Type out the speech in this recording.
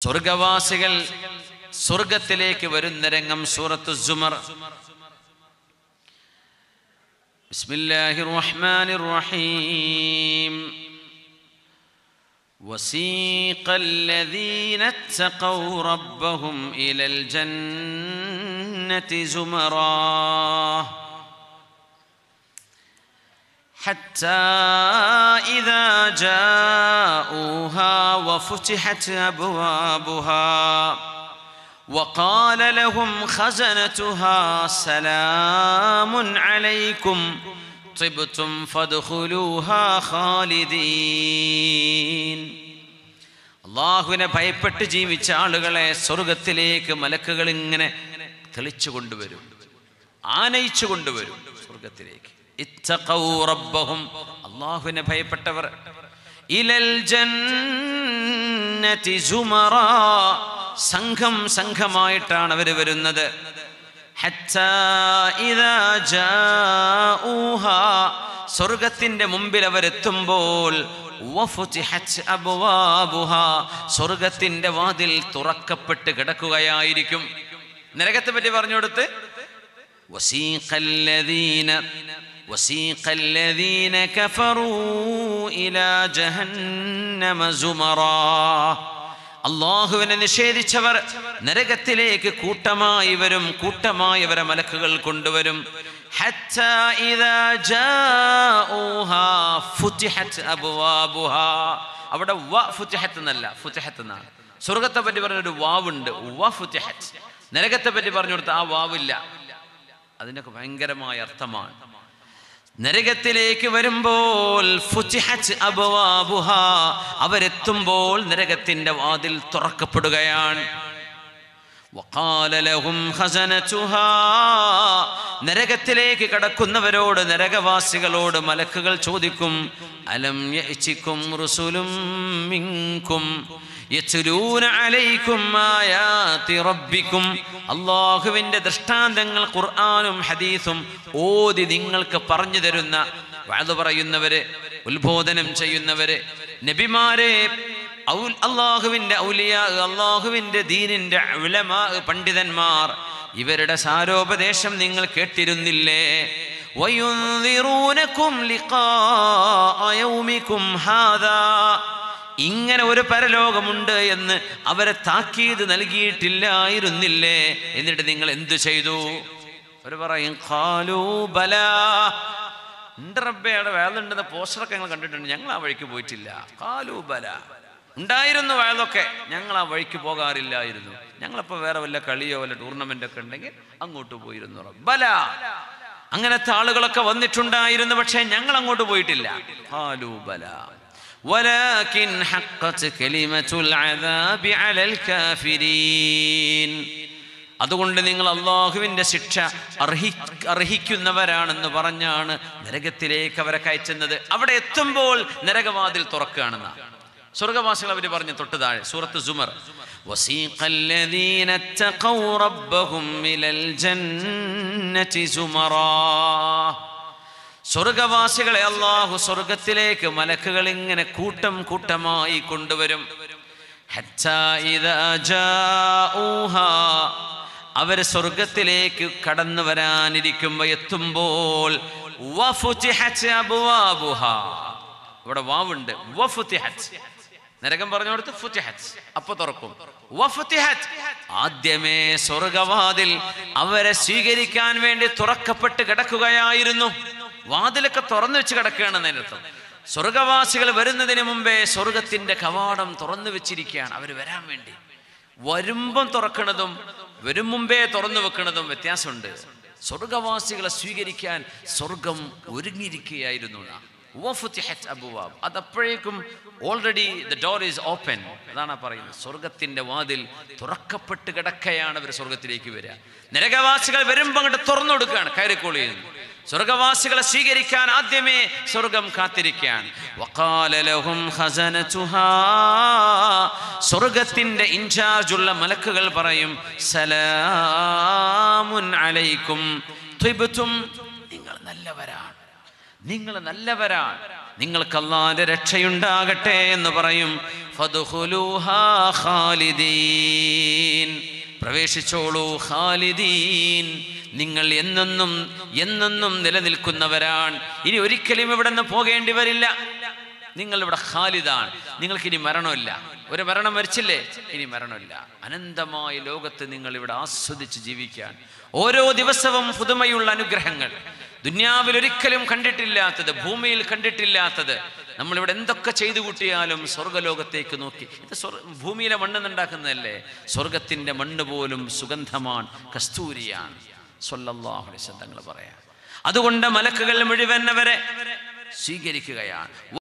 സ്വർഗവാസികൾ സ്വർഗത്തിലേക്ക് വരുന്ന രംഗം സൂറത്തു സുമർ ബിസ്മില്ലാഹിർ റഹ്മാനിർ റഹീം وسيق الذين اتقوا ربهم إلى الجنة زمرًا حتى إذا جاءوها وفتحت أبوابها وقال لهم خزنتها سلام عليكم طبتم فادخلوها خالدين അള്ളാഹുവിനെ ഭയപ്പെട്ട് ജീവിച്ച ആളുകളെ സ്വർഗത്തിലേക്ക് മലക്കുകൾ ഇങ്ങനെ തെളിച്ചു കൊണ്ടുവരും ആനയിച്ചു കൊണ്ടുവരും സ്വർഗത്തിലേക്ക് ഇത്തഖൗ റബ്ബഹും അള്ളാഹുവിനെ ഭയപ്പെട്ടവർ ഇലൽ ജന്നതി സുമറാ സംഘം സംഘമായിട്ടാണ് അവർ വരുന്നത് ഹത്താ ഇദാ ജാഊഹാ സ്വർഗത്തിന്റെ മുമ്പിൽ അവരെത്തുമ്പോൾ വഫുതിഹത് അബ്വാബുഹാ സ്വർഗത്തിന്റെ വാതിൽ തുറക്കപ്പെട്ട് കിടക്കുകയായിരിക്കും നരകത്തെ പറ്റി പറഞ്ഞു കൊടുത്ത് وسيق الذين وسيق الذين كفروا إلى جهنم زمرا അള്ളാഹുവിനെ നിഷേധിച്ചവർ നരകത്തിലേക്ക് കൂട്ടമായി വരും കൂട്ടമായി അവരെ മലക്കുകൾ കൊണ്ടുവരും حتى إذا جاءوها فتحت أبوابها അവിടെ വ ഫുത്തിഹത്ത് എന്നല്ല ഫുത്തിഹത്ത് എന്നാണ് സ്വർഗത്തെ പറ്റി പറഞ്ഞൊരു വാവുണ്ട് വ ഫുത്തിഹത്ത് നരകത്തെ പറ്റി പറഞ്ഞു കൊടുത്ത ആ വാവില്ല അതിനൊക്കെ ഭയങ്കരമായ അർത്ഥമാണ് നരകത്തിലേക്ക് വരുമ്പോൾ ഫുതിഹത് അബ്വാബുഹാ അവരെത്തുമ്പോൾ നരകത്തിന്റെ വാതിൽ തുറക്കപ്പെടുകയാണ് وقال لهم خزنتها നരകത്തിലേക്ക് കടക്കുന്നവരോട് നരകവാസികളോട് മലക്കുകൾ ചോദിക്കും അലം യഅ്തിക്കും റുസുലും മിൻകും യത്ലൂന അലൈക്കും ആയാതി റബ്ബിക്കും അല്ലാഹുവിൻ്റെ ദൃഷ്ടാന്തങ്ങൾ ഖുർആനും ഹദീസും ഓതി നിങ്ങൾക്ക് പറഞ്ഞു തരുന്ന വാത് പറയുന്നവര് ഉത്ബോധനം ചെയ്യുന്നവര് നബിമാരെ ഔൽ- അള്ളാഹുവിൻ്റെ ഔലിയ അള്ളാഹുവിൻ്റെ ദീനിൻ്റെ ഉലമാ പണ്ഡിതന്മാർ ഇവരുടെ സാരോപദേശം നിങ്ങൾ കേട്ടിരുന്നില്ലേ വയുൻദിറൂനകും ലിഖാഅ യൗമികും ഹാദാ ഇങ്ങനെ ഒരു പരലോകമുണ്ട് എന്ന് അവരെ താക്കീത് നൽകിയിട്ടില്ലായിരുന്നില്ലേ എന്നിട്ട് നിങ്ങൾ എന്തു ചെയ്തു അവർ പറയും ഖാലൂ ബലാ ഉണ്ട് റബ്ബേ അവിടെ വേലുണ്ടെന്ന പോസ്റ്ററൊക്കെ ഞങ്ങൾ കണ്ടിട്ടുണ്ട് ഞങ്ങൾ ആ വഴിക്ക് പോയിട്ടില്ല ഖാലൂ ബല ഉണ്ടായിരുന്നു വയലൊക്കെ ഞങ്ങൾ ആ വഴിക്ക് പോകാറില്ലായിരുന്നു ഞങ്ങളപ്പോൾ വേറെ വല്ല കളിയോ വല്ല ടൂർണമെന്റ് ഒക്കെ ഉണ്ടെങ്കിൽ അങ്ങോട്ട് പോയിരുന്നു റബ്ബല അങ്ങനത്തെ ആളുകളൊക്കെ വന്നിട്ടുണ്ടായിരുന്നു പക്ഷേ ഞങ്ങൾ അങ്ങോട്ട് പോയിട്ടില്ല ഖാലൂ ബല ولكن حقت كلمة العذاب على الكافرين അതുകൊണ്ട് നിങ്ങൾ അള്ളാഹുവിൻ്റെ ശിക്ഷ അർഹി അർഹിക്കുന്നവരാണെന്ന് പറഞ്ഞാണ് നരകത്തിലേക്ക് അവരെ കയറ്റുന്നത് അവിടെ എത്തുമ്പോൾ നരകവാതിൽ തുറക്കുകയാണെന്ന സ്വർഗവാസികൾ അവർ പറഞ്ഞു തൊട്ട് താഴെ സൂറത്ത് സുമർ وسيق الذين اتقوا ربهم إلى الجنة زمرا സ്വർഗവാസികളെ അള്ളാഹു സ്വർഗത്തിലേക്ക് മലക്കുകൾ ഇങ്ങനെ കൂട്ടം കൂട്ടമായി കൊണ്ടുവരും ഹത്താ ഇദാ ജാഊഹാ അവർ സ്വർഗത്തിലേക്ക് കടന്നു വരാനിരിക്കുമ്പോൾ എത്തുമ്പോൾ വഫുതിഹത് അബ്വാബുഹാ. ഇവിടെ വാവുണ്ട് വഫുതിഹത്. നരകം പറഞ്ഞു കൊടുത്ത് ഫുതിഹത് അപ്പൊ തുറക്കും വഫുതിഹത്. ആദ്യമേ സ്വർഗവാതിൽ അവരെ സ്വീകരിക്കാൻ വേണ്ടി തുറക്കപ്പെട്ട് കിടക്കുകയായിരുന്നു വാതിലൊക്കെ തുറന്നു വെച്ച് കിടക്കുകയാണ് നേരത്തും സ്വർഗവാസികൾ വരുന്നതിന് മുമ്പേ സ്വർഗത്തിന്റെ കവാടം തുറന്നു വെച്ചിരിക്കുകയാണ് അവർ വരാൻ വേണ്ടി വരുമ്പം തുറക്കണതും വരും മുമ്പേ തുറന്നു വെക്കണതും വ്യത്യാസമുണ്ട് സ്വർഗവാസികളെ സ്വീകരിക്കാൻ സ്വർഗം ഒരുങ്ങിയിരിക്കുകയായിരുന്നു നാം. വഫുതിഹത് അബ്വാബ്. അതപ്പോഴേക്കും already the door is open അതാണ് ആ പറയുന്നത് സ്വർഗത്തിന്റെ വാതിൽ തുറക്കപ്പെട്ട് കിടക്കയാണ് അവർ സ്വർഗത്തിലേക്ക് വരിക നരകവാസികൾ വരുമ്പോൾ അങ്ങോട്ട് തുറന്നു കൊടുക്കുകയാണ് കയറിക്കോളി സ്വർഗവാസികളെ സ്വീകരിക്കാൻ ആദ്യമേ സ്വർഗം കാത്തിരിക്കാൻ വഖാല ലഹും ഖസനതുഹാ സ്വർഗത്തിന്റെ ഇൻചാർജുള്ള മലക്കുകൾ പറയും സലാമുൻ അലൈക്കും ത്വിബ്തും നിങ്ങൾ നല്ലവരാണ് നിങ്ങൾ നല്ലവരാണ് നിങ്ങൾക്ക് അള്ളാന്റെ രക്ഷയുണ്ടാകട്ടെ എന്ന് പറയും ഫദ്ഖുലൂഹാ ഖാലിദീൻ പ്രവേശിച്ചോളൂ ഖാലിദീൻ നിങ്ങൾ എന്നെന്നും എന്നെന്നും നിലനിൽക്കുന്നവരാണ് ഇനി ഒരിക്കലും ഇവിടെ നിന്ന് പോകേണ്ടി വരില്ല നിങ്ങൾ ഇവിടെ ഖാലിദാണ് നിങ്ങൾക്ക് ഇനി മരണമില്ല ഒരു മരണം മരിച്ചില്ലേ ഇനി മരണമില്ല അനന്തമായ ലോകത്ത് നിങ്ങൾ ഇവിടെ ആസ്വദിച്ച് ജീവിക്കാൻ ഓരോ ദിവസവും പുതുമയുള്ള അനുഗ്രഹങ്ങൾ ദുന്യാവിൽ ഒരിക്കലും കണ്ടിട്ടില്ലാത്തത് ഭൂമിയിൽ കണ്ടിട്ടില്ലാത്തത് നമ്മളിവിടെ എന്തൊക്കെ ചെയ്തു കൂട്ടിയാലും സ്വർഗലോകത്തേക്ക് നോക്കി ഇത് സ്വർ- ഭൂമിയിലെ മണ്ണ് ഉണ്ടാക്കുന്നതല്ലേ സ്വർഗത്തിന്റെ മണ്ണ് പോലും സുഗന്ധമാണ് കസ്തൂരിയാണ് സൊല്ലാഹു അലൈഹി വസല്ലം തങ്ങൾ പറയാം അതുകൊണ്ട് മലക്കുകൾ മുഴുവൻ അവരെ സ്വീകരിക്കുകയാണ്